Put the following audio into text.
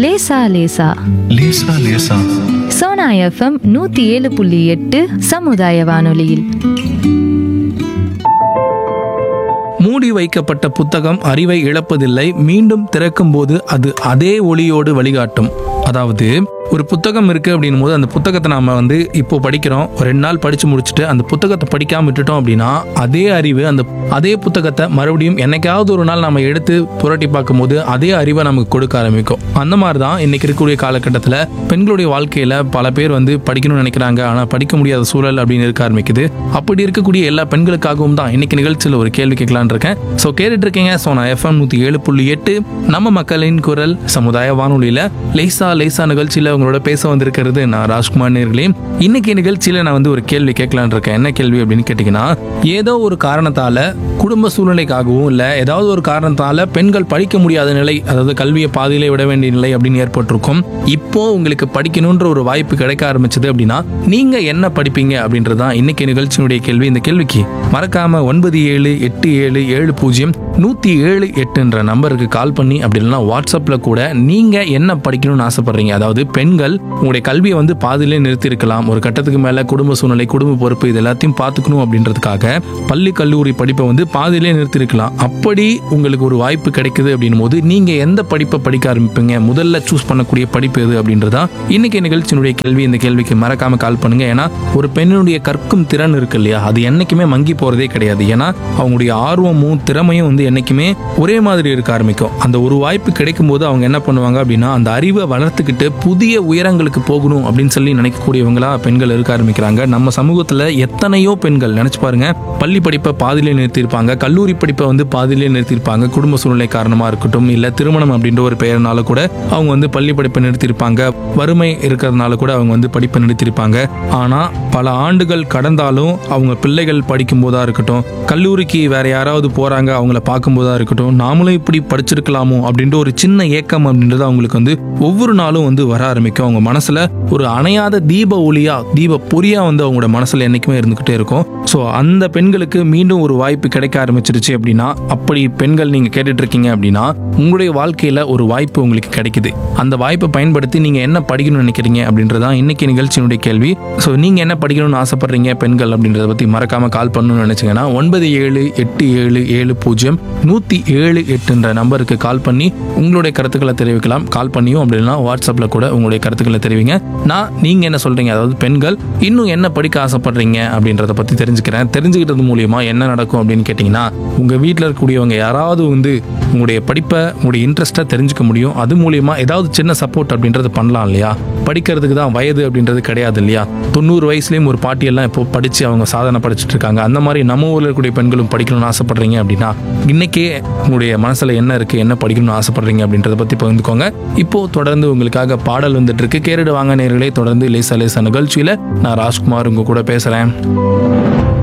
லேசா லேசா லேசா லேசா சோனா எஃப்எம் நூத்தி ஏழு புள்ளி எட்டு சமுதாய வானொலியில் மூடி வைக்கப்பட்ட புத்தகம் அறிவை இழப்பதில்லை மீண்டும் திறக்கும்போது அது அதே ஒளியோடு வழிகாட்டும் அதாவது ஒரு புத்தகம் இருக்கு அப்படின்னும் போது அந்த புத்தகத்தை நாம வந்து இப்போ படிக்கிறோம் ஒரு ரெண்டு நாள் படிச்சு முடிச்சுட்டு அந்த புத்தகத்தை படிக்காம விட்டுட்டோம் அப்படின்னா அதே அறிவு அந்த அதே புத்தகத்தை மறுபடியும் என்னைக்காவது ஒரு நாள் நம்ம எடுத்து புரட்டி பார்க்கும்போது அதே அறிவை நமக்கு கொடுக்க ஆரம்பிக்கும் அந்த மாதிரி தான் இன்னைக்கு இருக்கக்கூடிய காலகட்டத்தில் பெண்களுடைய வாழ்க்கையில பல பேர் வந்து படிக்கணும்னு நினைக்கிறாங்க ஆனால் படிக்க முடியாத சூழல் அப்படின்னு இருக்க ஆரம்பிக்குது அப்படி இருக்கக்கூடிய எல்லா பெண்களுக்காகவும் தான் இன்னைக்கு நிகழ்ச்சியில் ஒரு கேள்வி கேட்கலான்னு இருக்கேன் ஸோ கேட்டுட்டு இருக்கீங்க ஸோ நான் எஃப்எம் நூற்றி ஏழு புள்ளி எட்டு நம்ம மக்களின் குரல் சமுதாய வானொலியில் லேசா லேசா நிகழ்ச்சியில் உங்களோட பேச வந்திருக்கிறது நான் ராஜ்குமார் நேர்களே இன்னைக்கு நிகழ்ச்சியில் நான் வந்து ஒரு கேள்வி கேட்கலான்னு இருக்கேன் என்ன கேள்வி அப்படின்னு கேட்டிங்கன்னா ஏதோ ஒரு காரணத்தால குடும்ப சூழ்நிலைக்காகவும் இல்லை ஏதாவது ஒரு காரணத்தால பெண்கள் படிக்க முடியாத நிலை அதாவது கல்வியை பாதியிலே விட வேண்டிய நிலை அப்படின்னு ஏற்பட்டிருக்கும் இப்போ உங்களுக்கு படிக்கணுன்ற ஒரு வாய்ப்பு கிடைக்க ஆரம்பிச்சது அப்படின்னா நீங்க என்ன படிப்பீங்க அப்படின்றது தான் இன்னைக்கு நிகழ்ச்சியினுடைய கேள்வி இந்த கேள்விக்கு மறக்காம ஒன்பது ஏழு எட்டு ஏழு ஏழு பூஜ்ஜியம் நூற்றி ஏழு எட்டுன்ற நம்பருக்கு கால் பண்ணி அப்படி இல்லைன்னா வாட்ஸ்அப்பில் கூட நீங்கள் என்ன படிக்கணும்னு ஆசைப்படுறீங்க அதாவது பெண்கள் உங்களுடைய கல்வியை வந்து பாதியிலே நிறுத்தியிருக்கலாம் ஒரு கட்டத்துக்கு மேலே குடும்ப சூழ்நிலை குடும்ப பொறுப்பு இது எல்லாத்தையும் பார்த்துக்கணும் அப்படின்றதுக்காக பள்ளி கல்லூரி படிப்பை வந்து பாதியிலே நிறுத்தியிருக்கலாம் அப்படி உங்களுக்கு ஒரு வாய்ப்பு கிடைக்குது அப்படின்னும் போது நீங்கள் எந்த படிப்பை படிக்க ஆரம்பிப்பீங்க முதல்ல சூஸ் பண்ணக்கூடிய படிப்பு எது அப்படின்றதா இன்னைக்கு நிகழ்ச்சியினுடைய கேள்வி இந்த கேள்விக்கு மறக்காம கால் பண்ணுங்க ஏன்னா ஒரு பெண்ணுடைய கற்கும் திறன் இருக்கு இல்லையா அது என்னைக்குமே மங்கி போறதே கிடையாது ஏன்னா அவங்களுடைய ஆர்வமும் திறமையும் வந்து என்னைக்குமே ஒரே மாதிரி இருக்க ஆரம்பிக்கும் அந்த ஒரு வாய்ப்பு கிடைக்கும் போது அவங்க என்ன பண்ணுவாங்க அப்படின்னா அந்த அறிவை வளர்த்துக்கிட்டு புதிய உயரங்களுக்கு போகணும் அப்படின்னு சொல்லி நினைக்கக்கூடியவங்களா பெண்கள் இருக்க ஆரம்பிக்கிறாங்க நம்ம சமூகத்துல எத்தனையோ பெண்கள் நினைச்சு பாருங்க பள்ளி படிப்பை பாதியிலே நிறுத்தியிருப்பாங்க கல்லூரி படிப்பை வந்து பாதியிலே நிறுத்தியிருப்பாங்க குடும்ப சூழ்நிலை காரணமா இருக்கட்டும் இல்ல திருமணம் அப்படின்ற ஒரு பெயர்னால கூட அவங்க வந்து பள்ளி படிப்பை நிறுத்தியிருப்பாங்க வறுமை இருக்கிறதுனால கூட அவங்க வந்து படிப்பை நிறுத்தியிருப்பாங்க ஆனா பல ஆண்டுகள் கடந்தாலும் அவங்க பிள்ளைகள் படிக்கும் போதா இருக்கட்டும் கல்லூரிக்கு வேற யாராவது போறாங்க அவங்கள பார்க்கும்போதா இருக்கட்டும் நாமளும் இப்படி படிச்சிருக்கலாமோ அப்படின்ற ஒரு சின்ன ஏக்கம் அப்படின்றது அவங்களுக்கு வந்து ஒவ்வொரு நாளும் வந்து வர ஆரம்பிக்கும் அவங்க மனசுல ஒரு அணையாத தீப ஒளியா தீப பொறியா வந்து அவங்களோட மனசுல என்னைக்குமே இருந்துகிட்டே இருக்கும் ஸோ அந்த பெண்களுக்கு மீண்டும் ஒரு வாய்ப்பு கிடைக்க ஆரம்பிச்சிருச்சு அப்படின்னா அப்படி பெண்கள் நீங்க கேட்டுட்டு இருக்கீங்க அப்படின்னா உங்களுடைய வாழ்க்கையில ஒரு வாய்ப்பு உங்களுக்கு கிடைக்குது அந்த வாய்ப்பை பயன்படுத்தி நீங்க என்ன படிக்கணும்னு நினைக்கிறீங்க அப்படின்றதான் இன்னைக்கு நிகழ்ச்சியினுடைய கேள்வி ஸோ நீங்க என்ன படிக்கணும்னு ஆசைப்படுறீங்க பெண்கள் அப்படின்றத பத்தி மறக்காம கால் பண்ணணும்னு நினைச்சீங்கன்னா ஒன்பது ஏழு எட்டு ஏழு ஏழு பூஜ்ஜியம் நூத்தி ஏழு எட்டுன்ற நம்பருக்கு கால் பண்ணி உங்களுடைய கருத்துக்களை தெரிவிக்கலாம் கால் பண்ணியும் அப்படின்னா வாட்ஸ்அப்ல கூட உங்களுடைய கருத்துக்களை தெரிவிங்க நான் நீங்க என்ன சொல்றீங்க அதாவது பெண்கள் இன்னும் என்ன படிக்க ஆசைப்படுறீங்க அப்படின்றத பத்தி தெரிஞ்சுக்கிறேன் தெரிஞ்சுக்கிட்டது மூலியமா என்ன நடக்கும் அப்படின்னு கேட்டிங்கன்னா உங்க வீட்டில் இருக்கக்கூடியவங்க யாராவது வந்து உங்களுடைய படிப்பை உங்களுடைய இன்ட்ரெஸ்ட்டை தெரிஞ்சுக்க முடியும் அது மூலியமா ஏதாவது சின்ன சப்போர்ட் அப்படின்றது பண்ணலாம் இல்லையா படிக்கிறதுக்கு தான் வயது அப்படின்றது கிடையாது இல்லையா தொண்ணூறு வயசுலேயும் ஒரு பாட்டியெல்லாம் இப்போ படித்து அவங்க சாதனை படிச்சுட்டு இருக்காங்க அந்த மாதிரி நம்ம ஊரில் இருக்கக்கூடிய பெண்களும் படிக்கணும்னு ஆசைப்படுறீங்க அப்படின்னா இன்னைக்கே உங்களுடைய மனசில் என்ன இருக்குது என்ன படிக்கணும்னு ஆசைப்படுறீங்க அப்படின்றத பற்றி பகிர்ந்துக்கோங்க இப்போ தொடர்ந்து உங்களுக்காக பாடல் வந்துட்டு இருக்கு கேரடு வாங்க நேர்களே தொடர்ந்து லேசா லேசா நிகழ்ச்சியில் நான் ராஜ்குமார் உங்க கூட பேசுகிறேன்